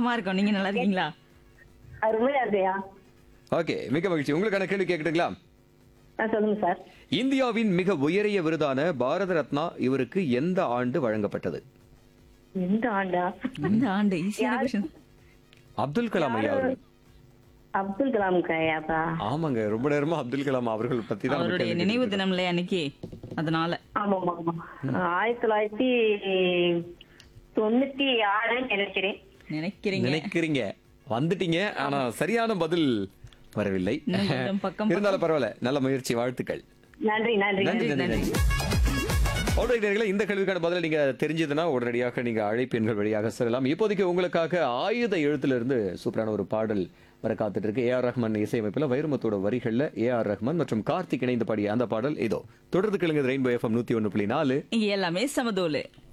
நலமா இருக்கோம் நீங்க நல்லா இருக்கீங்களா அருமையா இருக்கையா ஓகே மிக மகிழ்ச்சி உங்களுக்கான கேள்வி கேட்கட்டுங்களா ஆ சொல்லுங்க சார் இந்தியாவின் மிக உயரிய விருதான பாரத ரத்னா இவருக்கு எந்த ஆண்டு வழங்கப்பட்டது எந்த ஆண்டா இந்த ஆண்டு ஈஸியான கொஸ்டின் அப்துல் கலாம் ஐயா அவர்கள் அப்துல் கலாம் கையாப்பா ஆமாங்க ரொம்ப நேரமா அப்துல் கலாம் அவர்கள் பத்தி தான் நம்ம அவருடைய கேள்வி நினைவு கேட்டுட்டு தினம் இல்லையா அன்னைக்கு அதனால ஆமா ஆமா ஆமா ஆயிரத்தி தொள்ளாயிரத்தி தொண்ணூத்தி ஆறுன்னு நினைக்கிறேன் நினைக்கிறீங்க நினைக்கிறீங்க வந்துட்டீங்க ஆனா சரியான பதில் வரவில்லை இன்னும் கொஞ்சம் பக்கம் இருந்தாலும் பரவாயில்ல நல்ல முயற்சி வாழ்த்துக்கள் நன்றி நன்றி நன்றி நன்றி நன்றி Alright, நேயர்களே, இந்த கேள்விக்கான பதில நீங்க தெரிஞ்சதுன்னா உடனடியாக நீங்க அழைப்பு எண்கள் வழியாக செல்லலாம் இப்போதைக்கு உங்களுக்காக ஆயுத எழுத்திலிருந்து சூப்பரான ஒரு பாடல் வர காத்துட்டு இருக்கு ஏ ஆர் ரஹ்மான் இசையமைப்புல வைரமுத்தோட வரிகள்ல ஏ ஆர் ரஹ்மான் மற்றும் கார்த்திக் இணைந்து பாடிய அந்த பாடல் இதோ தொடர்ந்து கேளுங்க ரெயின்போ எஃப்எம் நூத்தி ஒன்னு புள்ளி நாலு இங்க எல்லாமே சமதோலு